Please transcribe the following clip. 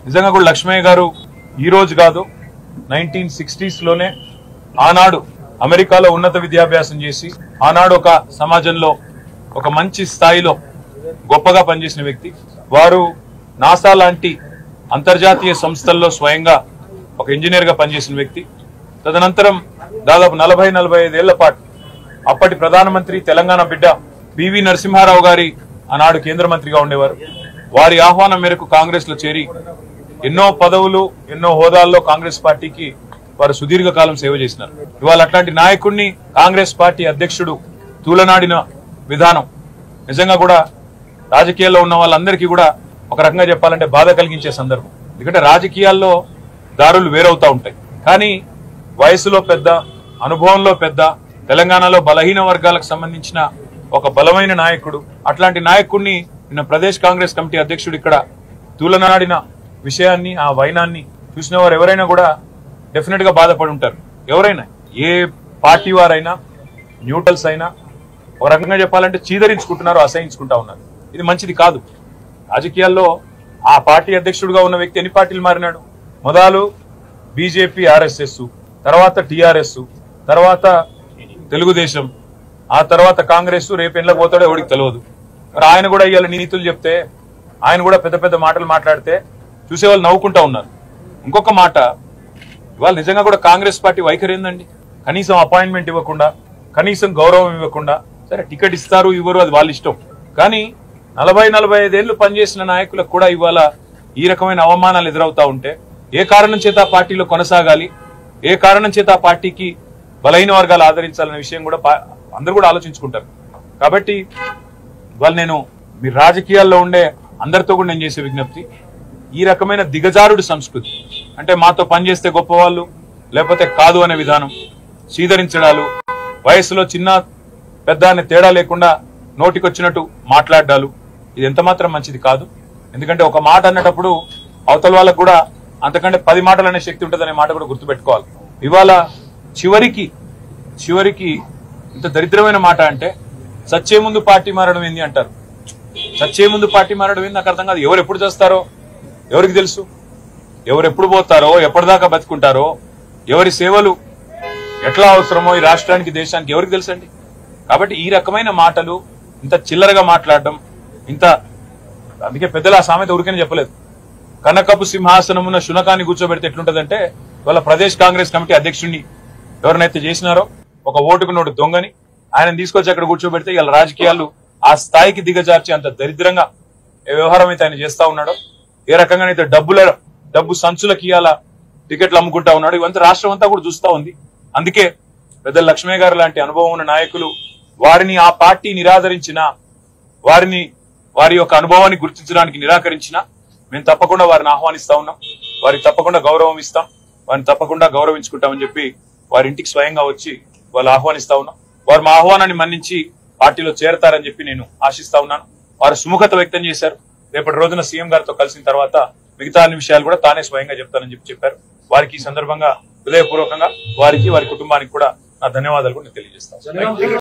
నిజంగా కూడా లక్ష్మయ్య గారు ఈ రోజు కాదు నైన్టీన్ సిక్స్టీస్ లోనే ఆనాడు అమెరికాలో ఉన్నత విద్యాభ్యాసం చేసి ఆనాడు ఒక సమాజంలో ఒక మంచి స్థాయిలో గొప్పగా పనిచేసిన వ్యక్తి వారు నాసా లాంటి అంతర్జాతీయ సంస్థల్లో స్వయంగా ఒక ఇంజనీర్ గా పనిచేసిన వ్యక్తి తదనంతరం దాదాపు నలభై నలభై ఐదేళ్ల పాటు అప్పటి ప్రధానమంత్రి తెలంగాణ బిడ్డ పివి నరసింహారావు గారి ఆనాడు కేంద్ర మంత్రిగా ఉండేవారు వారి ఆహ్వానం మేరకు కాంగ్రెస్ లో చేరి ఎన్నో పదవులు ఎన్నో హోదాల్లో కాంగ్రెస్ పార్టీకి వారు సుదీర్ఘ కాలం సేవ చేసినారు ఇవాళ అట్లాంటి నాయకుడిని కాంగ్రెస్ పార్టీ అధ్యక్షుడు తూలనాడిన విధానం నిజంగా కూడా రాజకీయాల్లో ఉన్న వాళ్ళందరికీ కూడా ఒక రకంగా చెప్పాలంటే బాధ కలిగించే సందర్భం ఎందుకంటే రాజకీయాల్లో దారులు వేరవుతా ఉంటాయి కానీ వయసులో పెద్ద అనుభవంలో పెద్ద తెలంగాణలో బలహీన వర్గాలకు సంబంధించిన ఒక బలమైన నాయకుడు అట్లాంటి నాయకుడిని నిన్న ప్రదేశ్ కాంగ్రెస్ కమిటీ అధ్యక్షుడు ఇక్కడ తూలనాడిన విషయాన్ని ఆ వైనాన్ని చూసిన వారు ఎవరైనా కూడా డెఫినెట్ గా బాధపడి ఉంటారు ఎవరైనా ఏ పార్టీ వారైనా న్యూట్రల్స్ అయినా ఒక రకంగా చెప్పాలంటే చీదరించుకుంటున్నారు అసహించుకుంటా ఉన్నారు ఇది మంచిది కాదు రాజకీయాల్లో ఆ పార్టీ అధ్యక్షుడిగా ఉన్న వ్యక్తి ఎన్ని పార్టీలు మారినాడు మొదలు బీజేపీ ఆర్ఎస్ఎస్ తర్వాత టిఆర్ఎస్ తర్వాత తెలుగుదేశం ఆ తర్వాత కాంగ్రెస్ రేపు ఎండ్లకు పోతాడో ఎవరికి తెలియదు మరి ఆయన కూడా ఇవాళ నీతులు చెప్తే ఆయన కూడా పెద్ద పెద్ద మాటలు మాట్లాడితే చూసేవాళ్ళు నవ్వుకుంటా ఉన్నారు ఇంకొక మాట ఇవాళ నిజంగా కూడా కాంగ్రెస్ పార్టీ వైఖరి ఏందండి కనీసం అపాయింట్మెంట్ ఇవ్వకుండా కనీసం గౌరవం ఇవ్వకుండా సరే టికెట్ ఇస్తారు ఇవ్వరు అది వాళ్ళ ఇష్టం కానీ నలభై నలభై ఐదేళ్లు పనిచేసిన నాయకులకు కూడా ఇవాళ ఈ రకమైన అవమానాలు ఎదురవుతా ఉంటే ఏ కారణం చేత ఆ పార్టీలో కొనసాగాలి ఏ కారణం చేత ఆ పార్టీకి బలహీన వర్గాలు ఆదరించాలనే విషయం కూడా పా- అందరూ కూడా ఆలోచించుకుంటారు కాబట్టి ఇవాళ నేను మీ రాజకీయాల్లో ఉండే అందరితో కూడా నేను చేసే విజ్ఞప్తి ఈ రకమైన దిగజారుడు సంస్కృతి అంటే మాతో పనిచేస్తే గొప్పవాళ్ళు లేకపోతే కాదు అనే విధానం సీదరించడాలు వయసులో చిన్న పెద్ద అనే తేడా లేకుండా నోటికొచ్చినట్టు మాట్లాడాలు ఇది ఎంత మాత్రం మంచిది కాదు ఎందుకంటే ఒక మాట అన్నటప్పుడు అవతల వాళ్ళకు కూడా అంతకంటే పది మాటలు అనే శక్తి ఉంటుందనే మాట కూడా గుర్తుపెట్టుకోవాలి ఇవాళ చివరికి చివరికి ఇంత దరిద్రమైన మాట అంటే సచ్చే ముందు పార్టీ మారడం ఏంది అంటారు చచ్చే ముందు పార్టీ మారడం ఏంది నాకు అర్థం కాదు ఎవరు ఎప్పుడు చేస్తారో ఎవరికి తెలుసు ఎవరు ఎప్పుడు పోతారో ఎప్పటిదాకా బతుకుంటారో ఎవరి సేవలు ఎట్లా అవసరమో ఈ రాష్ట్రానికి దేశానికి ఎవరికి తెలుసండి కాబట్టి ఈ రకమైన మాటలు ఇంత చిల్లరగా మాట్లాడడం ఇంత అందుకే పెద్దలు ఆ సామెత ఊరికనే చెప్పలేదు కనకపు సింహాసనమున శునకాన్ని కూర్చోబెడితే ఎట్లుంటదంటే వాళ్ళ ప్రదేశ్ కాంగ్రెస్ కమిటీ అధ్యక్షుడిని ఎవరినైతే చేసినారో ఒక ఓటుకు నోటు దొంగని ఆయన తీసుకొచ్చి అక్కడ కూర్చోబెడితే ఇలా రాజకీయాలు ఆ స్థాయికి దిగజార్చి అంత దరిద్రంగా ఏ వ్యవహారం అయితే ఆయన చేస్తా ఉన్నాడో ఏ రకంగానైతే డబ్బుల డబ్బు సంచులకి ఇవాళ టికెట్లు అమ్ముకుంటా ఉన్నాడు ఇవంతా రాష్ట్రం అంతా కూడా చూస్తా ఉంది అందుకే పెద్ద లక్ష్మయ్య గారు లాంటి అనుభవం ఉన్న నాయకులు వారిని ఆ పార్టీ నిరాదరించిన వారిని వారి యొక్క అనుభవాన్ని గుర్తించడానికి నిరాకరించిన మేము తప్పకుండా వారిని ఆహ్వానిస్తా ఉన్నాం వారికి తప్పకుండా గౌరవం ఇస్తాం వారిని తప్పకుండా గౌరవించుకుంటామని చెప్పి వారి ఇంటికి స్వయంగా వచ్చి వాళ్ళు ఆహ్వానిస్తా ఉన్నాం వారు మా ఆహ్వానాన్ని మన్నించి పార్టీలో చేరతారని చెప్పి నేను ఆశిస్తా ఉన్నాను వారు సుముఖత వ్యక్తం చేశారు రేపటి రోజున సీఎం గారితో కలిసిన తర్వాత మిగతా అన్ని విషయాలు కూడా తానే స్వయంగా చెప్తానని చెప్పి చెప్పారు వారికి ఈ సందర్భంగా హృదయపూర్వకంగా వారికి వారి కుటుంబానికి కూడా నా ధన్యవాదాలు కూడా నేను తెలియజేస్తాను